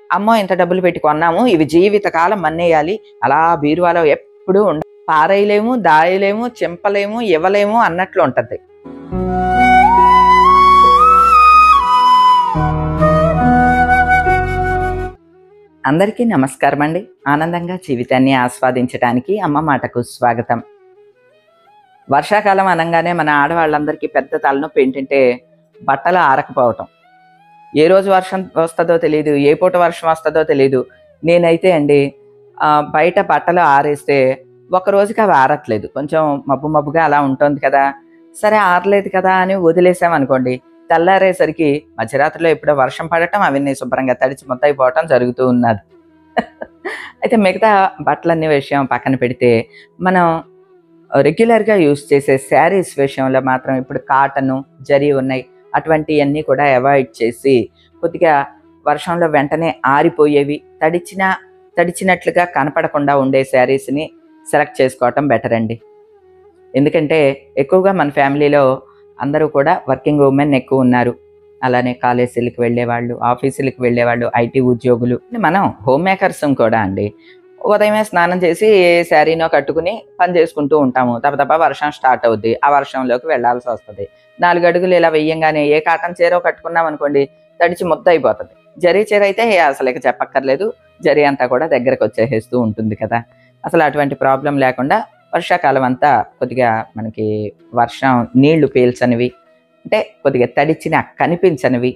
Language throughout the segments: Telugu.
అమ్మో ఇంత డబ్బులు పెట్టి కొన్నాము ఇవి జీవితకాలం మన్నేయాలి అలా బీరువాలో ఎప్పుడూ ఉండ పారేయలేము దాయలేము చింపలేము ఇవ్వలేము అన్నట్లు ఉంటది అందరికీ నమస్కారం అండి ఆనందంగా జీవితాన్ని ఆస్వాదించడానికి అమ్మ మాటకు స్వాగతం వర్షాకాలం అనగానే మన ఆడవాళ్ళందరికీ పెద్ద తలనొప్పి ఏంటంటే బట్టలు ఆరకపోవటం ఏ రోజు వర్షం వస్తుందో తెలియదు ఏ పూట వర్షం వస్తుందో తెలియదు నేనైతే అండి ఆ, బయట బట్టలు ఆరేస్తే ఒక రోజుకి అవి ఆరట్లేదు కొంచెం మబ్బు మబ్బుగా అలా ఉంటుంది కదా సరే ఆరలేదు కదా అని వదిలేసాం అనుకోండి తెల్లారేసరికి మధ్యరాత్రిలో ఎప్పుడో వర్షం పడటం అవన్నీ శుభ్రంగా తడిచి మొత్తైపోవటం జరుగుతూ ఉన్నది అయితే మిగతా బట్టలన్నీ విషయం పక్కన పెడితే మనం రెగ్యులర్గా యూస్ చేసే శారీస్ విషయంలో మాత్రం ఇప్పుడు కాటను జరీ ఉన్నాయి అటువంటివన్నీ కూడా అవాయిడ్ చేసి కొద్దిగా వర్షంలో వెంటనే ఆరిపోయేవి తడిచిన తడిచినట్లుగా కనపడకుండా ఉండే శారీస్ని సెలెక్ట్ చేసుకోవటం బెటర్ అండి ఎందుకంటే ఎక్కువగా మన ఫ్యామిలీలో అందరూ కూడా వర్కింగ్ ఉమెన్ ఎక్కువ ఉన్నారు అలానే కాలేజీలకు వెళ్ళేవాళ్ళు ఆఫీసులకు వెళ్ళేవాళ్ళు ఐటీ ఉద్యోగులు మనం హోమ్ మేకర్స్ కూడా అండి ఉదయమే స్నానం చేసి ఏ శారీనో కట్టుకుని పని చేసుకుంటూ ఉంటాము తప్ప తప్ప వర్షం స్టార్ట్ అవుద్ది ఆ వర్షంలోకి వెళ్ళాల్సి వస్తుంది నాలుగు అడుగులు ఇలా వెయ్యంగానే ఏ కాటన్ చీర కట్టుకున్నాం అనుకోండి తడిచి ముద్ద అయిపోతుంది జరీ చీర అయితే అసలు ఇక చెప్పక్కర్లేదు జరీ అంతా కూడా దగ్గరకు వచ్చేసేస్తూ ఉంటుంది కదా అసలు అటువంటి ప్రాబ్లం లేకుండా వర్షాకాలం అంతా కొద్దిగా మనకి వర్షం నీళ్లు పీల్చనివి అంటే కొద్దిగా తడిచిన కనిపించనివి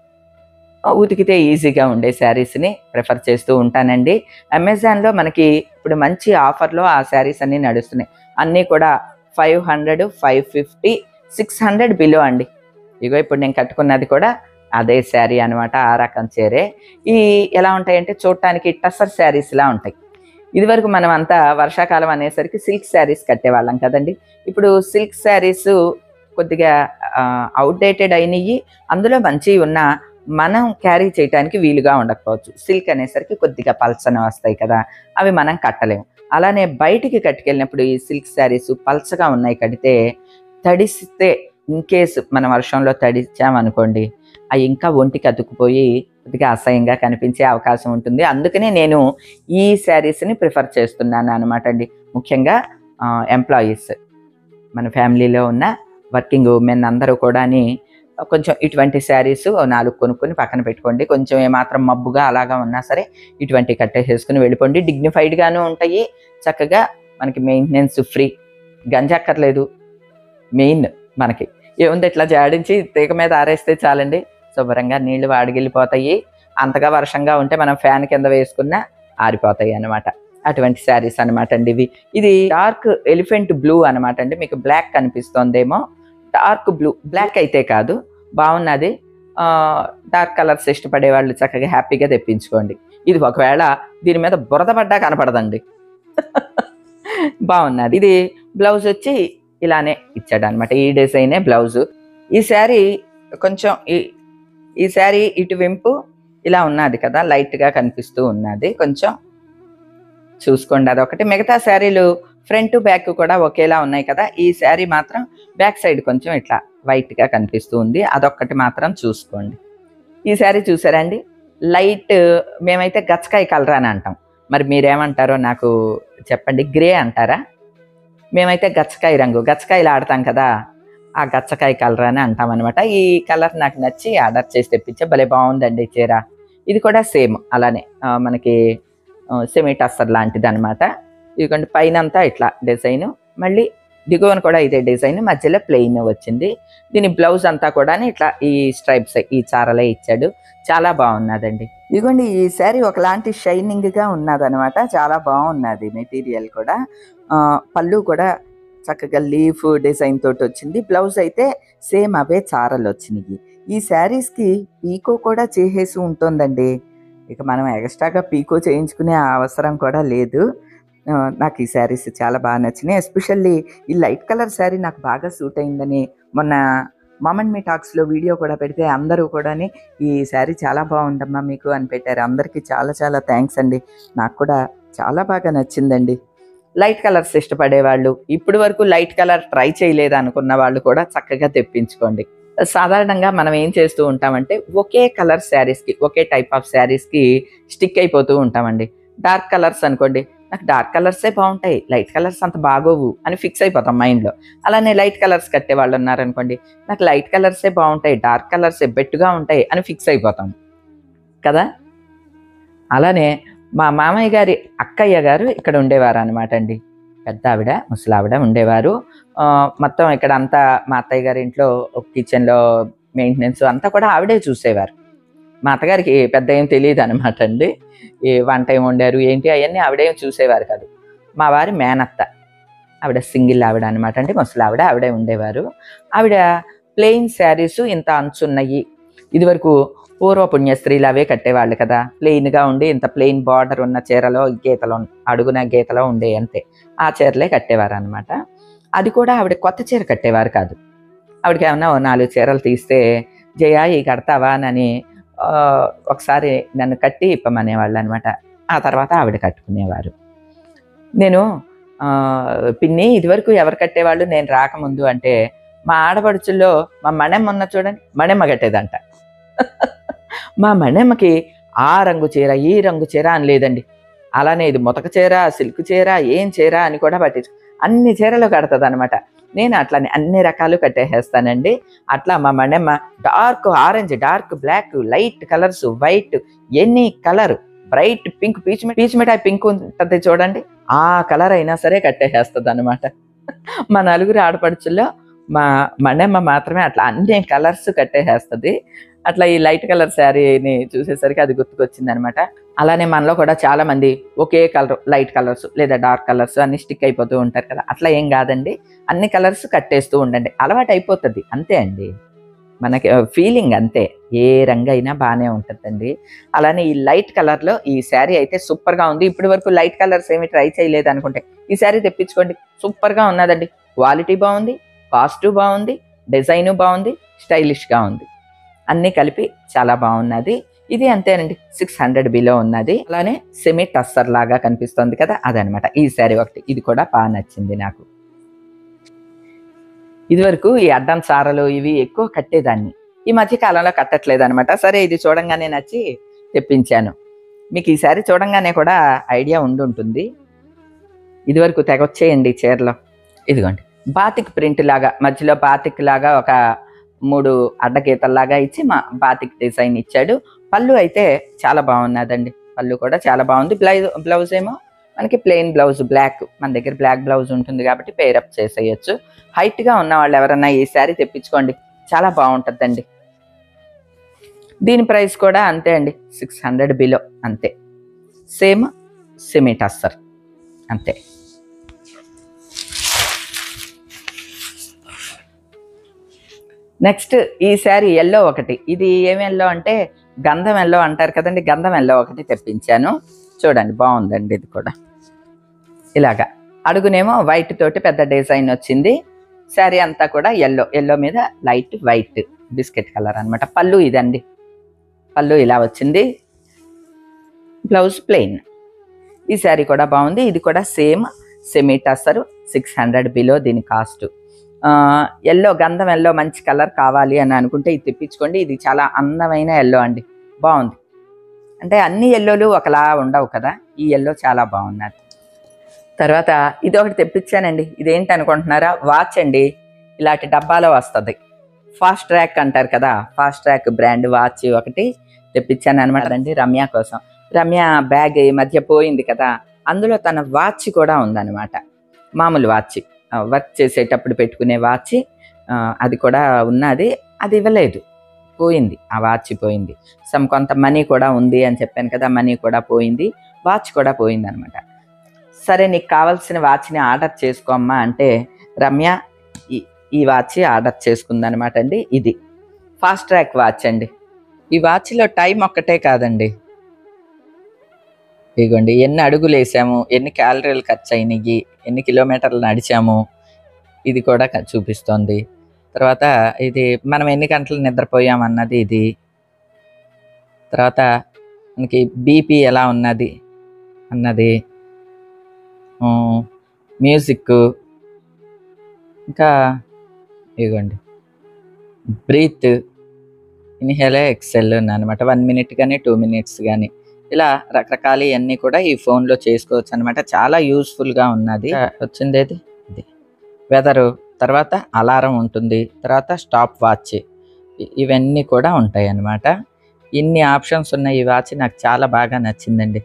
ఉతికితే ఈజీగా ఉండే శారీస్ని ప్రిఫర్ చేస్తూ ఉంటానండి అమెజాన్లో మనకి ఇప్పుడు మంచి ఆఫర్లో ఆ శారీస్ అన్నీ నడుస్తున్నాయి అన్నీ కూడా five hundred five fifty six hundred below అండి ఇగో ఇప్పుడు నేను కట్టుకున్నది కూడా అదే శారీ అనమాట ఆ రకం చీరే ఈ ఎలా ఉంటాయంటే చూడటానికి టసర్ శారీస్లా ఉంటాయి ఇదివరకు మనం అంతా వర్షాకాలం అనేసరికి సిల్క్ శారీస్ కట్టేవాళ్ళం కదండి ఇప్పుడు సిల్క్ శారీస్ కొద్దిగా అవుట్డేటెడ్ అయినవి అందులో మంచివి ఉన్న మనం క్యారీ చేయడానికి వీలుగా ఉండకపోవచ్చు సిల్క్ అనేసరికి కొద్దిగా పల్చన వస్తాయి కదా అవి మనం కట్టలేము అలానే బయటికి కట్టుకెళ్ళినప్పుడు ఈ సిల్క్ శారీస్ పల్చగా ఉన్నాయి కడితే తడిస్తే ఇన్ కేసు మన వర్షంలో తడిచామనుకోండి అవి ఇంకా ఒంటికి అతుక్కుపోయి కొద్దిగా అసహ్యంగా కనిపించే అవకాశం ఉంటుంది అందుకనే నేను ఈ శారీస్ని ప్రిఫర్ చేస్తున్నాను అనమాట అండి ముఖ్యంగా ఎంప్లాయీస్ మన ఫ్యామిలీలో ఉన్న వర్కింగ్ ఉమెన్ అందరూ కూడాని కొంచెం ఇటువంటి శారీస్ నాలుగు కొనుక్కొని పక్కన పెట్టుకోండి కొంచెం ఏమాత్రం మబ్బుగా అలాగా ఉన్నా సరే ఇటువంటి కట్టేసేసుకుని వెళ్ళిపోండి డిగ్నిఫైడ్గాను ఉంటాయి చక్కగా మనకి మెయింటెనెన్స్ ఫ్రీ గంజక్కర్లేదు మెయిన్ మనకి ఏముంది ఇట్లా జాడించి తీగ మీద ఆరేస్తే చాలండి శుభ్రంగా నీళ్లు వాడిగిలిపోతాయి అంతగా వర్షంగా ఉంటే మనం ఫ్యాన్ కింద వేసుకున్నా ఆరిపోతాయి అన్నమాట అటువంటి శారీస్ అనమాట అండి ఇవి ఇది డార్క్ ఎలిఫెంట్ బ్లూ అనమాట అండి మీకు బ్లాక్ కనిపిస్తోందేమో డార్క్ బ్లూ బ్లాక్ అయితే కాదు బాగున్నది డార్క్ కలర్స్ ఇష్టపడే వాళ్ళు చక్కగా హ్యాపీగా తెప్పించుకోండి ఇది ఒకవేళ దీని మీద బురద పడ్డా కనపడదండి బాగున్నది ఇది బ్లౌజ్ వచ్చి ఇలానే ఇచ్చాడు అనమాట ఈ డిజైనే బ్లౌజ్ ఈ శారీ కొంచెం ఈ ఈ శారీ ఇటు వెంపు ఇలా ఉన్నది కదా లైట్గా కనిపిస్తూ ఉన్నది కొంచెం చూసుకోండి అదొకటి మిగతా శారీలు ఫ్రంట్ బ్యాక్ కూడా ఒకేలా ఉన్నాయి కదా ఈ శారీ మాత్రం బ్యాక్ సైడ్ కొంచెం ఇట్లా వైట్గా కనిపిస్తూ ఉంది అదొక్కటి మాత్రం చూసుకోండి ఈ శారీ చూసారండి లైట్ మేమైతే గచ్చకాయ కలర్ అని అంటాం మరి మీరేమంటారో నాకు చెప్పండి గ్రే అంటారా మేమైతే గచ్చకాయ రంగు గచ్చకాయలు ఆడతాం కదా ఆ గచ్చకాయ కలర్ అని అంటాం అనమాట ఈ కలర్ నాకు నచ్చి ఆర్డర్ చేసి తెప్పించే భలే బాగుందండి ఈ చీర ఇది కూడా సేమ్ అలానే ఆ, మనకి సెమీ టస్సర్ లాంటిది అనమాట ఇదిగోండి పైన అంతా ఇట్లా డిజైన్ మళ్ళీ దిగువన కూడా ఇదే డిజైన్ మధ్యలో ప్లెయిన్ వచ్చింది దీని బ్లౌజ్ అంతా కూడా ఇట్లా ఈ స్ట్రైప్స్ ఈ చారలే ఇచ్చాడు చాలా బాగున్నదండి ఇదిగోండి ఈ శారీ ఒకలాంటి షైనింగ్గా ఉన్నదనమాట చాలా బాగున్నది మెటీరియల్ కూడా ఆ, పళ్ళు కూడా చక్కగా లీఫ్ డిజైన్ తోటి వచ్చింది బ్లౌజ్ అయితే సేమ్ అవే చారలు వచ్చినాయి ఈ శారీస్కి పీకో కూడా చేసేసి ఉంటుందండి ఇక మనం ఎక్స్ట్రాగా పీకో చేయించుకునే అవసరం కూడా లేదు ఆ, నాకు ఈ శారీస్ చాలా బాగా నచ్చినాయి ఎస్పెషల్లీ ఈ లైట్ కలర్ శారీ నాకు బాగా సూట్ అయిందని మొన్న మామన్ మీ టాక్స్లో వీడియో కూడా పెడితే అందరూ కూడా ఈ శారీ చాలా బాగుందమ్మా మీకు అని పెట్టారు అందరికీ చాలా చాలా థ్యాంక్స్ అండి నాకు కూడా చాలా బాగా నచ్చిందండి లైట్ కలర్స్ ఇష్టపడే వాళ్ళు ఇప్పటి వరకు లైట్ కలర్ ట్రై చేయలేదు అనుకున్న వాళ్ళు కూడా చక్కగా తెప్పించుకోండి సాధారణంగా మనం ఏం చేస్తూ ఉంటామంటే ఒకే కలర్ శారీస్కి ఒకే టైప్ ఆఫ్ శారీస్కి స్టిక్ అయిపోతూ ఉంటామండి డార్క్ కలర్స్ అనుకోండి నాకు డార్క్ కలర్సే బాగుంటాయి లైట్ కలర్స్ అంత బాగోవు అని ఫిక్స్ అయిపోతాం మైండ్లో అలానే లైట్ కలర్స్ కట్టే వాళ్ళు ఉన్నారనుకోండి నాకు లైట్ కలర్సే బాగుంటాయి డార్క్ కలర్సే బెట్టుగా ఉంటాయి అని ఫిక్స్ అయిపోతాం కదా అలానే మా మామయ్య గారి అక్కయ్య గారు ఇక్కడ ఉండేవారు అనమాట అండి పెద్ద ఆవిడ ముసలావిడ ఉండేవారు ఆ, మొత్తం ఇక్కడ అంతా మా అత్తయ్య గారి ఇంట్లో కిచెన్లో మెయింటెనెన్స్ అంతా కూడా ఆవిడే చూసేవారు మా అత్తగారికి పెద్ద ఏం తెలియదు అనమాట అండి ఏ వంట ఏం వండారు ఏంటి అవన్నీ ఆవిడేం చూసేవారు కాదు మా వారి మేనత్త ఆవిడ సింగిల్ ఆవిడ అనమాట అండి ముసలి ఆవిడ ఆవిడే ఉండేవారు ఆవిడ ప్లెయిన్ శారీస్ ఇంత అంచున్నాయి ఇదివరకు పూర్వ పుణ్యస్త్రీలు అవే కట్టేవాళ్ళు కదా ప్లెయిన్గా ఉండి ఇంత ప్లెయిన్ బార్డర్ ఉన్న చీరలో గీతలో అడుగున గీతలో ఉండే అంతే ఆ చీరలే కట్టేవారు అనమాట అది కూడా ఆవిడ కొత్త చీర కట్టేవారు కాదు ఆవిడకి ఏమన్నా ఓ నాలుగు చీరలు తీస్తే జయ ఈ కడతావా అని ఆ, ఒకసారి నన్ను కట్టి ఇప్పమనేవాళ్ళు అనమాట ఆ తర్వాత ఆవిడ కట్టుకునేవారు నేను ఆ, పిన్ని ఇదివరకు ఎవరు కట్టేవాళ్ళు నేను రాకముందు అంటే మా ఆడపడుచుల్లో మా మణెమ్మ ఉన్న చూడండి మణెమ్మ కట్టేదంట మా మణెమ్మకి ఆ రంగు చీర ఈ రంగు చీర అని లేదండి అలానే ఇది ముతక చీర సిల్క్ చీర ఏం చీర అని కూడా పట్టించు అన్ని చీరలు కడుతుంది అనమాట నేను అట్లానే అన్ని రకాలు కట్టేసేస్తానండి అట్లా మా Manemma dark orange dark black light colours white any colour bright pink peach peach మిఠాయి పింక్ ఉంటుంది చూడండి ఆ కలర్ అయినా సరే కట్టేసేస్తుంది అనమాట మా నలుగురు ఆడపడుచుల్లో మా మణెమ్మ మాత్రమే అట్లా అన్ని కలర్స్ కట్టేసేస్తుంది అట్లా ఈ లైట్ కలర్ శారీని చూసేసరికి అది గుర్తుకొచ్చింది అనమాట అలానే మనలో కూడా చాలా మంది ఒకే కలర్ లైట్ కలర్స్ లేదా డార్క్ కలర్స్ అన్ని స్టిక్ అయిపోతూ ఉంటారు కదా అట్లా ఏం కాదండి అన్ని కలర్స్ కట్టేస్తూ ఉండండి అలవాటు అయిపోతుంది అంతే అండి మనకి ఫీలింగ్ అంతే ఏ రంగు అయినా బాగానే ఉంటుందండి అలానే ఈ లైట్ కలర్లో ఈ శారీ అయితే సూపర్గా ఉంది ఇప్పటి వరకు లైట్ కలర్స్ ఏమి ట్రై చేయలేదు అనుకుంటే ఈ శారీ తెప్పించుకోండి సూపర్గా ఉన్నదండి క్వాలిటీ బాగుంది కాస్ట్ బాగుంది డిజైన్ బాగుంది స్టైలిష్గా ఉంది అన్నీ కలిపి చాలా బాగున్నది ఇది అంతేనండి సిక్స్ హండ్రెడ్ బిలో ఉన్నది అలానే సెమీ టస్సర్ లాగా కనిపిస్తుంది కదా అదనమాట ఈ శారీ ఒకటి ఇది కూడా బాగా నచ్చింది నాకు ఇదివరకు ఈ అడ్డం సారలు ఇవి ఎక్కువ కట్టేదాన్ని ఈ మధ్య కాలంలో కట్టట్లేదు అనమాట సరే ఇది చూడంగానే నచ్చి తెప్పించాను మీకు ఈ శారీ చూడంగానే కూడా ఐడియా ఉండి ఉంటుంది ఇదివరకు తెగొచ్చేయండి ఈ చీరలో ఇదిగోండి బాతిక్ ప్రింట్ లాగా మధ్యలో బాతిక్ లాగా ఒక మూడు అడ్డగీతల్లాగా ఇచ్చి మా బాతిక్ డిజైన్ ఇచ్చాడు పళ్ళు అయితే చాలా బాగున్నదండి పళ్ళు కూడా చాలా బాగుంది బ్లౌజ్ బ్లౌజ్ ఏమో మనకి ప్లెయిన్ బ్లౌజ్ బ్లాక్ మన దగ్గర బ్లాక్ బ్లౌజ్ ఉంటుంది కాబట్టి పేరప్ చేసేయచ్చు హైట్గా ఉన్న వాళ్ళు ఎవరన్నా ఈ శారీ తెప్పించుకోండి చాలా బాగుంటుందండి దీని ప్రైస్ కూడా అంతే అండి సిక్స్ హండ్రెడ్ బిలో అంతే సేమ్ సిమెంట్ అస్సర్ అంతే నెక్స్ట్ ఈ శారీ ఎల్లో ఒకటి ఇది ఏం ఎల్లో అంటే గంధం ఎల్లో అంటారు కదండి గంధం ఎల్లో ఒకటి తెప్పించాను చూడండి బాగుందండి ఇది కూడా ఇలాగా అడుగునేమో వైట్ తోటి పెద్ద డిజైన్ వచ్చింది శారీ అంతా కూడా ఎల్లో ఎల్లో మీద లైట్ వైట్ బిస్కెట్ కలర్ అన్నమాట పళ్ళు ఇదండి పళ్ళు ఇలా వచ్చింది బ్లౌజ్ ప్లెయిన్ ఈ శారీ కూడా బాగుంది ఇది కూడా same semi tussar six hundred below దీని కాస్ట్ ఎల్లో గంధం ఎల్లో మంచి కలర్ కావాలి అని అనుకుంటే ఇది తెప్పించుకోండి ఇది చాలా అందమైన ఎల్లో అండి బాగుంది అంటే అన్ని ఎల్లోలు ఒకలా ఉండవు కదా ఈ ఎల్లో చాలా బాగున్నది తర్వాత ఇది ఒకటి తెప్పించానండి ఇదేంటి అనుకుంటున్నారా వాచ్ అండి ఇలాంటి డబ్బాలో వస్తుంది ఫాస్ట్ ట్రాక్ అంటారు కదా ఫాస్ట్ ట్రాక్ బ్రాండ్ వాచ్ ఒకటి తెప్పించాను అనమాట అండి రమ్య కోసం రమ్య బ్యాగ్ ఈ మధ్య పోయింది కదా అందులో తన వాచ్ కూడా ఉందన్నమాట మామూలు వాచ్ వర్క్ చేసేటప్పుడు పెట్టుకునే వాచ్ అది కూడా ఉన్నది అది ఇవ్వలేదు పోయింది ఆ వాచ్ పోయింది సమ్ కొంత మనీ కూడా ఉంది అని చెప్పాను కదా మనీ కూడా పోయింది వాచ్ కూడా పోయింది అనమాట సరే నీకు కావాల్సిన వాచ్ని ఆర్డర్ చేసుకోమ్మా అంటే రమ్య ఈ ఈ వాచ్ ఆర్డర్ చేసుకుందనమాట అండి ఇది ఫాస్ట్ ట్రాక్ వాచ్ అండి ఈ వాచ్లో టైం ఒక్కటే కాదండి ఇదిగోండి ఎన్ని అడుగులు వేసాము ఎన్ని క్యాలరీలు ఖర్చు అయినాయి ఎన్ని కిలోమీటర్లు నడిచాము ఇది కూడా క- చూపిస్తోంది తర్వాత ఇది మనం ఎన్ని గంటలు నిద్రపోయాం అన్నది ఇది తర్వాత మనకి బీపీ ఎలా ఉన్నది అన్నది ఉమ్, మ్యూజిక్ ఇంకా ఇదిగోండి బ్రీత్ ఇన్హేల్ ఎక్సెల్ అనమాట వన్ మినిట్ కానీ టూ మినిట్స్ కానీ ఇలా రకరకాల అన్నీ కూడా ఈ ఫోన్లో చేసుకోవచ్చు అనమాట చాలా యూస్ఫుల్గా ఉన్నది వచ్చింది ఏది ఇది వెదరు తర్వాత అలారం ఉంటుంది తర్వాత స్టాప్ వాచ్ ఇ- ఇవన్నీ కూడా ఉంటాయి అన్నమాట ఇన్ని ఆప్షన్స్ ఉన్న ఈ వాచ్ నాకు చాలా బాగా నచ్చిందండి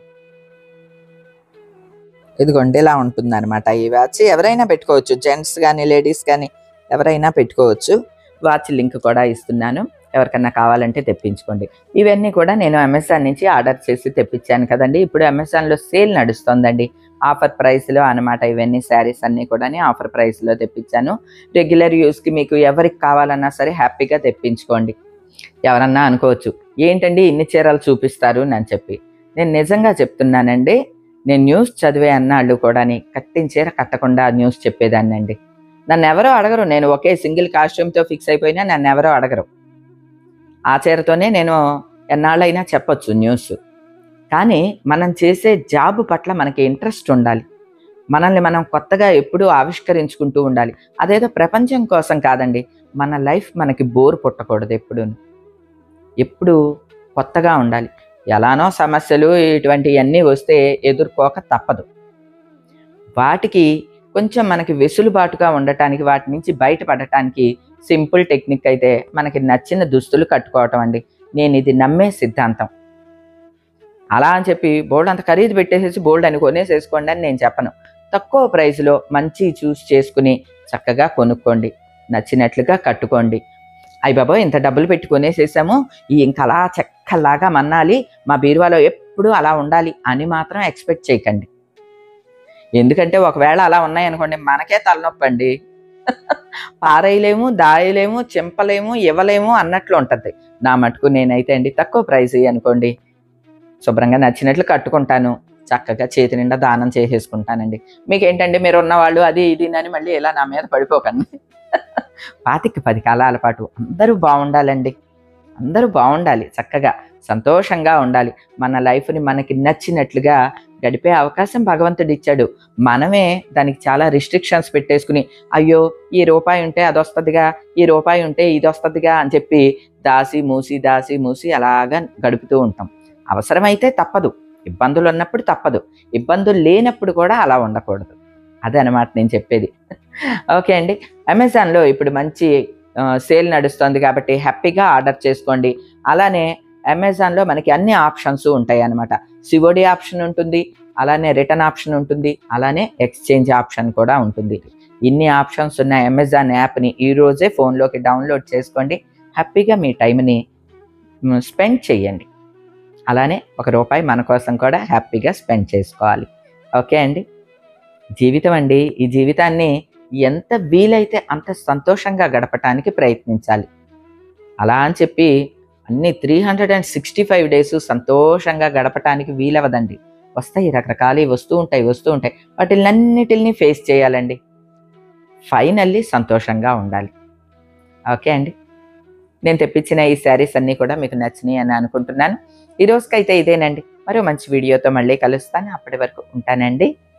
ఇదిగోండి ఇలా ఉంటుంది అనమాట ఈ వాచ్ ఎవరైనా పెట్టుకోవచ్చు జెంట్స్ కానీ లేడీస్ కానీ ఎవరైనా పెట్టుకోవచ్చు వాచ్ లింక్ కూడా ఇస్తున్నాను ఎవరికన్నా కావాలంటే తెప్పించుకోండి ఇవన్నీ కూడా నేను అమెజాన్ నుంచి ఆర్డర్ చేసి తెప్పించాను కదండి ఇప్పుడు అమెజాన్లో సేల్ నడుస్తుందండి ఆఫర్ ప్రైస్లో అనమాట ఇవన్నీ శారీస్ అన్నీ కూడా ఆఫర్ ప్రైస్లో తెప్పించాను రెగ్యులర్ యూస్కి మీకు ఎవరికి కావాలన్నా సరే హ్యాపీగా తెప్పించుకోండి ఎవరన్నా అనుకోవచ్చు ఏంటండి ఇన్ని చీరలు చూపిస్తారు అని చెప్పి నేను నిజంగా చెప్తున్నానండి నేను న్యూస్ చదివే అన్నాళ్ళు కూడా కట్టిన చీర కట్టకుండా న్యూస్ చెప్పేదాన్ని అండి నన్ను ఎవరో అడగరు నేను ఒకే సింగిల్ కాస్ట్యూమ్తో ఫిక్స్ అయిపోయినా నన్ను ఎవరో అడగరు ఆ చీరతోనే నేను ఎన్నాళ్ళైనా చెప్పొచ్చు న్యూస్ కానీ మనం చేసే జాబ్ పట్ల మనకి ఇంట్రెస్ట్ ఉండాలి మనల్ని మనం కొత్తగా ఎప్పుడూ ఆవిష్కరించుకుంటూ ఉండాలి అదేదో ప్రపంచం కోసం కాదండి మన లైఫ్ మనకి బోర్ పుట్టకూడదు ఎప్పుడు ఎప్పుడు కొత్తగా ఉండాలి ఎలానో సమస్యలు ఇటువంటివన్నీ వస్తే ఎదుర్కోక తప్పదు వాటికి కొంచెం మనకి వెసులుబాటుగా ఉండటానికి వాటి నుంచి బయటపడటానికి సింపుల్ టెక్నిక్ అయితే మనకి నచ్చిన దుస్తులు కట్టుకోవటం అండి నేను ఇది నమ్మే సిద్ధాంతం అలా అని చెప్పి బోల్డ్ అంత ఖరీదు పెట్టేసేసి బోల్డ్ అని కొనేసేసుకోండి అని నేను చెప్పను తక్కువ ప్రైస్లో మంచి చూస్ చేసుకుని చక్కగా కొనుక్కోండి నచ్చినట్లుగా కట్టుకోండి అయ్య బాబోయ్ ఇంత డబ్బులు పెట్టి కొనేసేసాము ఈ ఇంకా అలా చెక్కలాగా మన్నాలి మా బీరువాలో ఎప్పుడూ అలా ఉండాలి అని మాత్రం ఎక్స్పెక్ట్ చేయకండి ఎందుకంటే ఒకవేళ అలా ఉన్నాయనుకోండి మనకే తలనొప్పి అండి పారేయలేము దాయలేము చింపలేము ఇవ్వలేము అన్నట్లు ఉంటుంది నా మటుకు నేనైతే అండి తక్కువ ప్రైస్ అనుకోండి శుభ్రంగా నచ్చినట్లు కట్టుకుంటాను చక్కగా చేతి నిండా దానం చేసేసుకుంటానండి మీకు ఏంటంటే మీరు ఉన్నవాళ్ళు అది ఇది అని మళ్ళీ ఇలా నా మీద పడిపోకండి పాతికి పది కాలాల పాటు అందరూ బాగుండాలండి అందరూ బాగుండాలి చక్కగా సంతోషంగా ఉండాలి మన లైఫ్ని మనకి నచ్చినట్లుగా గడిపే అవకాశం భగవంతుడు ఇచ్చాడు మనమే దానికి చాలా రిస్ట్రిక్షన్స్ పెట్టేసుకుని అయ్యో ఈ రూపాయి ఉంటే అది వస్తుందిగా ఈ రూపాయి ఉంటే ఇది వస్తుందిగా అని చెప్పి దాసి మూసి దాసి మూసి అలాగా గడుపుతూ ఉంటాం అవసరమైతే తప్పదు ఇబ్బందులు ఉన్నప్పుడు తప్పదు ఇబ్బందులు లేనప్పుడు కూడా అలా ఉండకూడదు అదే అనమాట నేను చెప్పేది ఓకే అండి అమెజాన్లో ఇప్పుడు మంచి ఆ, సేల్ నడుస్తుంది కాబట్టి హ్యాపీగా ఆర్డర్ చేసుకోండి అలానే అమెజాన్లో మనకి అన్ని ఆప్షన్స్ ఉంటాయి అన్నమాట సివోడి ఆప్షన్ ఉంటుంది అలానే రిటర్న్ ఆప్షన్ ఉంటుంది అలానే ఎక్స్చేంజ్ ఆప్షన్ కూడా ఉంటుంది ఇన్ని ఆప్షన్స్ ఉన్న అమెజాన్ యాప్ని ఈ రోజే ఫోన్లోకి డౌన్లోడ్ చేసుకోండి హ్యాపీగా మీ టైంని స్పెండ్ చేయండి అలానే ఒక రూపాయి మన కోసం కూడా హ్యాపీగా స్పెండ్ చేసుకోవాలి ఓకే అండి జీవితం అండి ఈ జీవితాన్ని ఎంత వీలైతే అంత సంతోషంగా గడపటానికి ప్రయత్నించాలి అలా అని చెప్పి అన్ని three hundred and sixty five days సంతోషంగా గడపటానికి వీలవదండి వస్తాయి రకరకాలు వస్తూ ఉంటాయి వస్తూ ఉంటాయి వాటిలన్నిటిని ఫేస్ చేయాలండి ఫైనల్లీ సంతోషంగా ఉండాలి ఓకే అండి నేను తెప్పించిన ఈ శారీస్ అన్నీ కూడా మీకు నచ్చినాయి అని అనుకుంటున్నాను ఈ రోజుకైతే ఇదేనండి మరో మంచి వీడియోతో మళ్ళీ కలుస్తాను అప్పటి వరకు ఉంటానండి